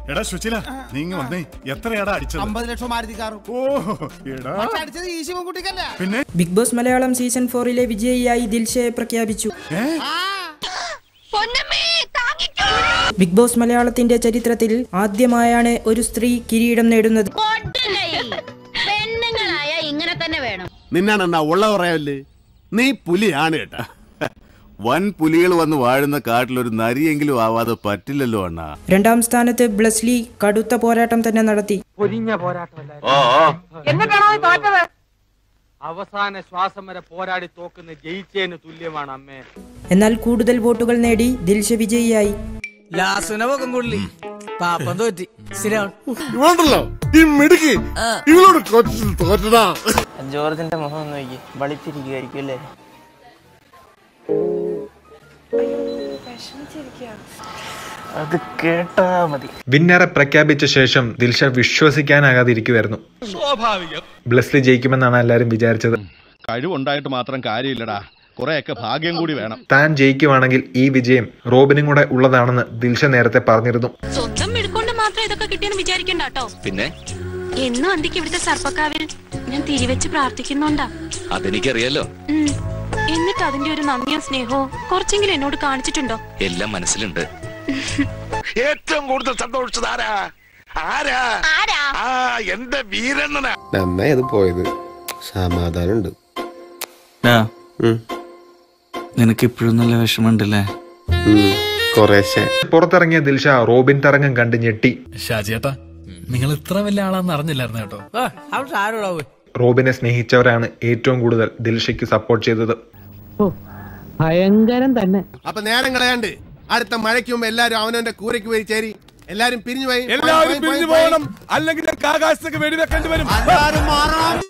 എടാ സുശീല നീ ഇങ്ങ് വന്നേ എത്രയാടാ അടിച്ചത് അമ്പത് ലക്ഷം മാരുതി കാറും ഓ എടാ പക്ഷെ അടിച്ചത് ഈ ശിവൻകുട്ടിക്കല്ല പിന്നെ ബിഗ് ബോസ് മലയാളം സീസൺ ഫോറിലെ വിജയിയായി ദിൽഷയെ പ്രഖ്യാപിച്ചു ഏ ബിഗ് ബോസ് മലയാളത്തിന്റെ ചരിത്രത്തിൽ ആദ്യമായാണ് ഒരു സ്ത്രീ കിരീടം നേടുന്നത് പെണ്ണുങ്ങളായ ഇങ്ങനെ തന്നെ വേണം നിന്നാണെന്നാ ഉള്ള പറയാല്ലേ നീ പുലിയാണ് കേട്ടാ വൻ പുലികൾ വന്ന് വാഴുന്ന കാട്ടിലൊരു നരിയെങ്കിലും ആവാതെ പറ്റില്ലല്ലോ അണ്ണാ രണ്ടാം സ്ഥാനത്ത് ബ്ലസ്ലി കടുത്ത പോരാട്ടം തന്നെ നടത്തി പൊരിഞ്ഞ പോരാട്ടമല്ലായിരുന്നു എന്നിട്ടാണോ തോറ്റത് അവസാന ശ്വാസം വരെ പോരാടി തോക്കുന്ന ജയിച്ചതിന് തുല്യമാണ് അമ്മേ എന്നാൽ കൂടുതൽ വോട്ടുകൾ നേടി ദിൽഷ വിജയിയായി ലാസുന പൊക്കം കൊള്ളി പാപ്പം തോറ്റി ശരിയാണ് ഇവളുണ്ടല്ലോ ഈ മിടുക്കി ഇവളോട് കൊച്ചു തോറ്റടാ ജോർജിന്റെ മുഖം നോക്കി വളിച്ചിരിക്കുമായിരിക്കും അല്ലേ അത് കേട്ടാ മതി വിന്നറെ പ്രഖ്യാപിച്ച ശേഷം ദിൽഷ വിശ്വസിക്കാനാകാതിരിക്കുമായിരുന്നു ബ്ലസ്ലി ജയിക്കുമെന്നാണ് എല്ലാവരും വിചാരിച്ചത് കഴിവുണ്ടായിട്ട് മാത്രം കാര്യമില്ലടാ കുറെയൊക്കെ ഭാഗ്യം കൂടി വേണം താൻ ജയിക്കുവാണെങ്കിൽ ഈ വിജയം റോബിനും കൂടെ ഉള്ളതാണെന്ന് ദിൽഷ നേരത്തെ പറഞ്ഞിരുന്നു സ്വന്തം എടുക്കൊണ്ട് മാത്രം ഇതൊക്കെ കിട്ടിയെന്ന് വിചാരിക്കണ്ട കേട്ടോ പിന്നെ എന്നും അന്തിക്ക് ഇവിടുത്തെ സർപ്പക്കാവിൽ ഞാൻ തിരിവെച്ച് പ്രാർത്ഥിക്കുന്നുണ്ടാ അതെനിക്കറിയാലോ ഉം. എന്നിട്ട് അതിന്റെ ഒരു നന്ദിയോ സ്നേഹവും കുറച്ചെങ്കിലും എന്നോട് കാണിച്ചിട്ടുണ്ടോ എല്ലാം മനസ്സിലുണ്ട് ഏറ്റവും കൂടുതൽ സന്തോഷിച്ചത് ആരാ ആരാ ആരാ ആ എന്റെ വീരണ്ണനാ നന്നായി അത് പോയത് സമാധാനമുണ്ട് നിനക്ക് ഇപ്പോഴും നല്ല വിഷമമുണ്ടല്ലേ കൊറേശ്ശെ പുറത്തിറങ്ങിയ ദിൽഷ റോബിൻ തരംഗം കണ്ട് ഞെട്ടി ഷാജിയേട്ടാ നിങ്ങൾ ഇത്ര വലിയ ആളാന്ന് അറിഞ്ഞില്ലായിരുന്നു കേട്ടോ അവിടെ ആരോടാ പോയി റോബിനെ സ്നേഹിച്ചവരാണ് ഏറ്റവും കൂടുതൽ ദിൽഷയ്ക്ക് സപ്പോർട്ട് ചെയ്തത് ഭയങ്കരം തന്നെ അപ്പൊ നേരം കളയാണ്ട് അടുത്ത മഴയ്ക്ക് മുമ്പ് എല്ലാരും അവനവന്റെ കൂരയ്ക്ക് പോയി ചേരി എല്ലാരും പിരിഞ്ഞു പോയി എല്ലാവരും പിരിഞ്ഞു പോകണം അല്ലെങ്കിൽ ആകാശത്തേക്ക് വെടിവെക്കേണ്ടി വരും എല്ലാരും മാറണം